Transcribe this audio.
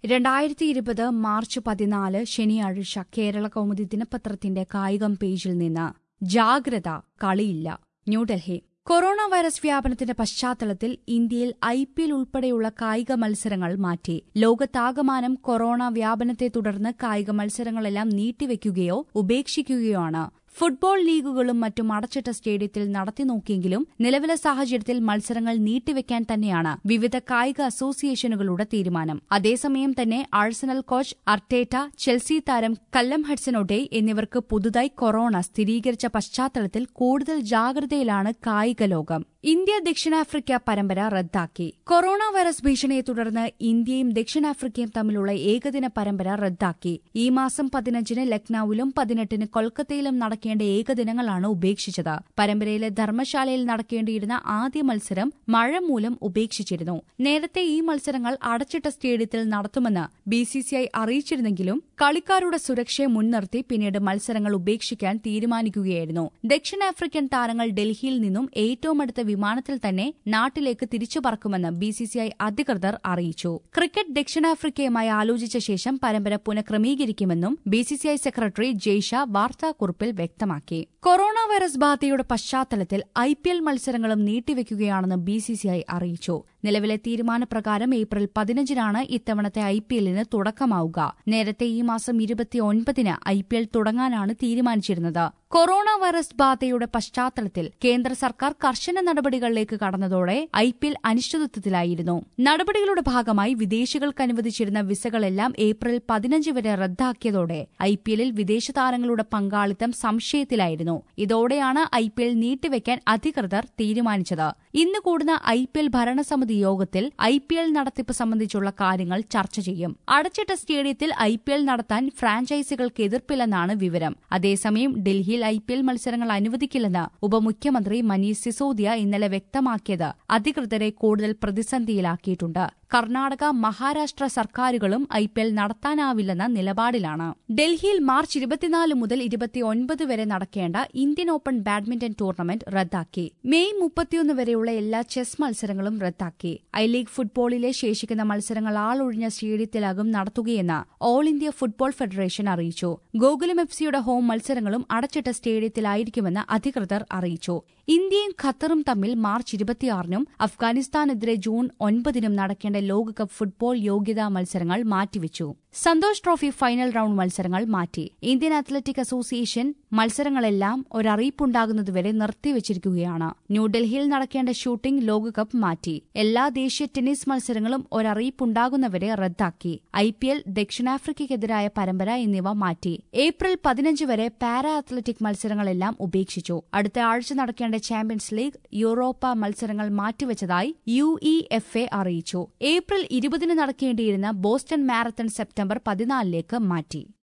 രണ്ടായിരത്തി ഇരുപത് മാർച്ച് പതിനാല് ശനിയാഴ്ച കേരള കൗമുദി ദിനപത്രത്തിന്റെ കായികം പേജിൽ നിന്ന് ജാഗ്രത കളിയില്ല ന്യൂഡൽഹി കൊറോണ വൈറസ് വ്യാപനത്തിന്റെ പശ്ചാത്തലത്തിൽ ഇന്ത്യയിൽ ഐ പി എൽ ഉൾപ്പെടെയുള്ള കായിക മത്സരങ്ങൾ മാറ്റി ലോകത്താകമാനം കൊറോണ വ്യാപനത്തെ തുടർന്ന് കായിക മത്സരങ്ങളെല്ലാം നീട്ടിവെക്കുകയോ ഉപേക്ഷിക്കുകയോ ആണ് ഫുട്ബോൾ ലീഗുകളും മറ്റും അടച്ചിട്ട സ്റ്റേഡിയത്തിൽ നടത്തി നോക്കിയെങ്കിലും നിലവിലെ സാഹചര്യത്തിൽ മത്സരങ്ങൾ നീട്ടിവെക്കാൻ തന്നെയാണ് വിവിധ കായിക അസോസിയേഷനുകളുടെ തീരുമാനം അതേസമയം തന്നെ ആഴ്സണൽ കോച്ച് അർട്ടേറ്റ ചെൽസി താരം കല്ലം ഹഡ്സനോട്ടെ എന്നിവർക്ക് പുതുതായി കൊറോണ സ്ഥിരീകരിച്ച പശ്ചാത്തലത്തിൽ കൂടുതൽ ജാഗ്രതയിലാണ് കായിക ലോകം ഇന്ത്യ ദക്ഷിണാഫ്രിക്ക പരമ്പര റദ്ദാക്കി കൊറോണ വൈറസ് ഭീഷണിയെ തുടർന്ന് ഇന്ത്യയും ദക്ഷിണാഫ്രിക്കയും തമ്മിലുള്ള ഏകദിന പരമ്പര റദ്ദാക്കി ഈ മാസം പതിനഞ്ചിന് ലക്നൌവിലും പതിനെട്ടിന് കൊൽക്കത്തയിലും നടക്കേണ്ട ഏകദിനങ്ങളാണ് ഉപേക്ഷിച്ചത് പരമ്പരയിലെ ധർമ്മശാലയിൽ നടക്കേണ്ടിയിരുന്ന ആദ്യ മത്സരം മഴ മൂലം ഉപേക്ഷിച്ചിരുന്നു നേരത്തെ ഈ മത്സരങ്ങൾ അടച്ചിട്ട സ്റ്റേഡിയത്തിൽ നടത്തുമെന്ന് ബിസിസിഐ അറിയിച്ചിരുന്നെങ്കിലും കളിക്കാരുടെ സുരക്ഷയെ മുൻനിർത്തി പിന്നീട് മത്സരങ്ങൾ ഉപേക്ഷിക്കാൻ തീരുമാനിക്കുകയായിരുന്നു ദക്ഷിണാഫ്രിക്കൻ താരങ്ങൾ ഡൽഹിയിൽ നിന്നും ഏറ്റവും അടുത്ത വിമാനത്തിൽ തന്നെ നാട്ടിലേക്ക് തിരിച്ചു പറക്കുമെന്ന് ബിസിസിഐ അധികൃതർ അറിയിച്ചു ക്രിക്കറ്റ് ദക്ഷിണാഫ്രിക്കയുമായി ആലോചിച്ച ശേഷം പരമ്പര പുനഃക്രമീകരിക്കുമെന്നും ബിസിസിഐ സെക്രട്ടറി ജയ്ഷ വാർത്താക്കുറിപ്പിൽ വ്യക്തമാക്കി കൊറോണ വൈറസ് ബാധയുടെ പശ്ചാത്തലത്തിൽ ഐ പി എൽ മത്സരങ്ങളും നീട്ടിവെക്കുകയാണെന്ന് ബിസിസിഐ അറിയിച്ചു നിലവിലെ തീരുമാനപ്രകാരം ഏപ്രിൽ പതിനഞ്ചിനാണ് ഇത്തവണത്തെ ഐ പി എല്ലിന് തുടക്കമാവുക നേരത്തെ ഈ മാസം ഇരുപത്തിയൊൻപതിന് ഐ പി എൽ തുടങ്ങാനാണ് തീരുമാനിച്ചിരുന്നത് കൊറോണ വൈറസ് ബാധയുടെ പശ്ചാത്തലത്തിൽ കേന്ദ്ര സർക്കാർ കർശന നടപടികളിലേക്ക് കടന്നതോടെ ഐ പി എൽ അനിശ്ചിതത്വത്തിലായിരുന്നു നടപടികളുടെ ഭാഗമായി വിദേശികൾക്ക് അനുവദിച്ചിരുന്ന വിസകളെല്ലാം ഏപ്രിൽ പതിനഞ്ച് വരെ റദ്ദാക്കിയതോടെ ഐ പി എല്ലിൽ വിദേശ താരങ്ങളുടെ പങ്കാളിത്തം സംശയത്തിലായിരുന്നു ഇതോടെയാണ് ഐ പി എൽ നീട്ടിവെക്കാൻ അധികൃതർ തീരുമാനിച്ചത് ഇന്ന് കൂടുന്ന ഐ പി എൽ ഭരണസമിതി യോഗത്തിൽ ഐ പി എൽ നടത്തിപ്പ് സംബന്ധിച്ചുള്ള കാര്യങ്ങൾ ചർച്ച ചെയ്യും അടച്ചിട്ട സ്റ്റേഡിയത്തിൽ ഐ പി എൽ നടത്താൻ ഫ്രാഞ്ചൈസികൾക്ക് എതിർപ്പില്ലെന്നാണ് വിവരം അതേസമയം ഡൽഹിയിൽ ഐ പി എൽ മത്സരങ്ങൾ അനുവദിക്കില്ലെന്ന് ഉപമുഖ്യമന്ത്രി മനീഷ് സിസോദിയ ഇന്നലെ വ്യക്തമാക്കിയത് അധികൃതരെ കൂടുതൽ പ്രതിസന്ധിയിലാക്കിയിട്ടുണ്ട് കർണാടക മഹാരാഷ്ട്ര സർക്കാരുകളും ഐ പി എൽ നടത്താനാവില്ലെന്ന നിലപാടിലാണ് ഡൽഹിയിൽ മാർച്ച് ഇരുപത്തിനാല് മുതൽ ഇരുപത്തിയൊൻപത് വരെ നടക്കേണ്ട ഇന്ത്യൻ ഓപ്പൺ ബാഡ്മിന്റൺ ടൂർണമെന്റ് റദ്ദാക്കി മെയ് മുപ്പത്തിയൊന്ന് വരെയുള്ള എല്ലാ ചെസ് മത്സരങ്ങളും റദ്ദാക്കി ഐ ലീഗ് ഫുട്ബോളിലെ ശേഷിക്കുന്ന മത്സരങ്ങൾ ആളൊഴിഞ്ഞ സ്റ്റേഡിയത്തിലാകും നടത്തുകയെന്ന് ഓൾ ഇന്ത്യ ഫുട്ബോൾ ഫെഡറേഷൻ അറിയിച്ചു ഗോകുലം എഫ് സിയുടെ ഹോം മത്സരങ്ങളും അടച്ചിട്ട സ്റ്റേഡിയത്തിലായിരിക്കുമെന്ന് അധികൃതർ അറിയിച്ചു ഇന്ത്യയും ഖത്തറും തമ്മിൽ മാർച്ച് ഇരുപത്തിയാറിനും അഫ്ഗാനിസ്ഥാനെതിരെ ജൂൺ ഒൻപതിനും നടക്കേണ്ട ലോകകപ്പ് ഫുട്ബോൾ യോഗ്യതാ മത്സരങ്ങൾ മാറ്റിവെച്ചു സന്തോഷ് ട്രോഫി ഫൈനൽ റൌണ്ട് മത്സരങ്ങൾ മാറ്റി ഇന്ത്യൻ അത്ലറ്റിക് അസോസിയേഷൻ മത്സരങ്ങളെല്ലാം ഒരറിയിപ്പുണ്ടാകുന്നതുവരെ നിർത്തിവച്ചിരിക്കുകയാണ് ന്യൂഡൽഹിയിൽ നടക്കേണ്ട ഷൂട്ടിംഗ് ലോകകപ്പ് മാറ്റി എല്ലാ ദേശീയ ടെന്നീസ് മത്സരങ്ങളും ഒരറിയിപ്പുണ്ടാകുന്നവരെ റദ്ദാക്കി ഐ പി എൽ ദക്ഷിണാഫ്രിക്കയ്ക്കെതിരായ പരമ്പര എന്നിവ മാറ്റി ഏപ്രിൽ പതിനഞ്ച് വരെ പാരാ അത്ലറ്റിക് മത്സരങ്ങളെല്ലാം ഉപേക്ഷിച്ചു അടുത്ത ആഴ്ച നടക്കേണ്ട ചാമ്പ്യൻസ് ലീഗ് യൂറോപ്പ മത്സരങ്ങൾ മാറ്റിവെച്ചതായി യു ഇ എഫ് എ അറിയിച്ചു ഏപ്രിൽ ഇരുപതിന് നടക്കേണ്ടിയിരുന്ന ബോസ്റ്റൺ മാരത്തൺ സെപ്റ്റംബർ പതിനാലിലേക്ക് മാറ്റി